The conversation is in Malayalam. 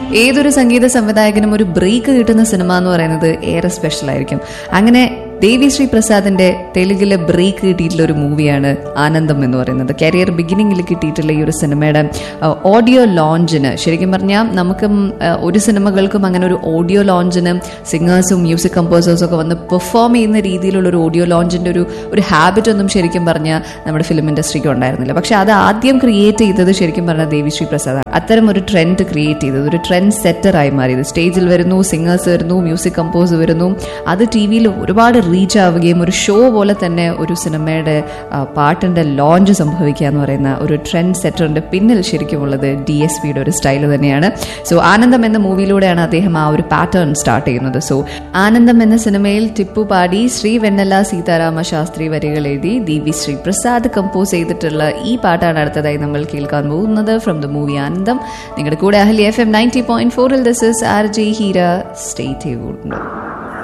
ഏതൊരു സംഗീത സംവിധായകനും ഒരു ബ്രേക്ക് കിട്ടുന്ന സിനിമ എന്ന് പറയുന്നത് ഏറെ സ്പെഷ്യൽ ആയിരിക്കും അങ്ങനെ ദേവി ശ്രീ പ്രസാദിന്റെ തെലുങ്കിലെ ബ്രേക്ക് കിട്ടിയിട്ടുള്ള ഒരു മൂവിയാണ് ആനന്ദം എന്ന് പറയുന്നത് കരിയർ ബിഗിനിങ്ങിൽ കിട്ടിയിട്ടുള്ള ഈ ഒരു സിനിമയുടെ ഓഡിയോ ലോഞ്ചിന് ശരിക്കും പറഞ്ഞാൽ നമുക്കും ആ, ഒരു സിനിമകൾക്കും അങ്ങനെ ഒരു ഓഡിയോ ലോഞ്ചിന് സിംഗേഴ്സും മ്യൂസിക് കമ്പോസേഴ്സും ഒക്കെ വന്ന് പെർഫോം ചെയ്യുന്ന രീതിയിലുള്ള ഒരു ഓഡിയോ ലോഞ്ചിന്റെ ഒരു ഒരു ഹാബിറ്റ് ഒന്നും ശരിക്കും പറഞ്ഞാൽ നമ്മുടെ ഫിലിം ഇൻഡസ്ട്രിക്ക് ഉണ്ടായിരുന്നില്ല പക്ഷെ അത് ആദ്യം ക്രിയേറ്റ് ചെയ്തത് ശരിക്കും പറഞ്ഞാൽ ദേവിശ്രീ പ്രസാദ് അത്തരം ഒരു ട്രെൻഡ് ക്രിയേറ്റ് ചെയ്തത് ഒരു ട്രെൻഡ് സെറ്ററായി മാറിയത് സ്റ്റേജിൽ വരുന്നു സിംഗേഴ്സ് വരുന്നു മ്യൂസിക് കമ്പോസ് വരുന്നു അത് ടി വിയിൽ ഒരുപാട് റീച്ച് ആവുകയും ഒരു ഷോ പോലെ തന്നെ ഒരു സിനിമയുടെ ആ, പാട്ടിന്റെ ലോഞ്ച് സംഭവിക്കുക എന്ന് പറയുന്ന ഒരു ട്രെൻഡ് സെറ്ററിന്റെ പിന്നിൽ ശരിക്കുമുള്ളത് ഡി എസ് പിയുടെ ഒരു സ്റ്റൈൽ തന്നെയാണ് സോ ആനന്ദം എന്ന മൂവിയിലൂടെയാണ് അദ്ദേഹം ആ ഒരു പാറ്റേൺ സ്റ്റാർട്ട് ചെയ്യുന്നത് സോ ആനന്ദം എന്ന സിനിമയിൽ ടിപ്പു പാടി ശ്രീ വെണ്ണല സീതാരാമ ശാസ്ത്രി വരികൾ എഴുതി ദി വി ശ്രീ പ്രസാദ് കമ്പോസ് ചെയ്തിട്ടുള്ള ഈ പാട്ടാണ് അടുത്തതായി നമ്മൾ കേൾക്കാൻ പോകുന്നത് ഫ്രം ദ മൂവി ആനന്ദം നിങ്ങളുടെ കൂടെ അഹലി എഫ് എം നയൻറ്റി പോയിന്റ് ഫോറിൽ this is R J Heera stay tuned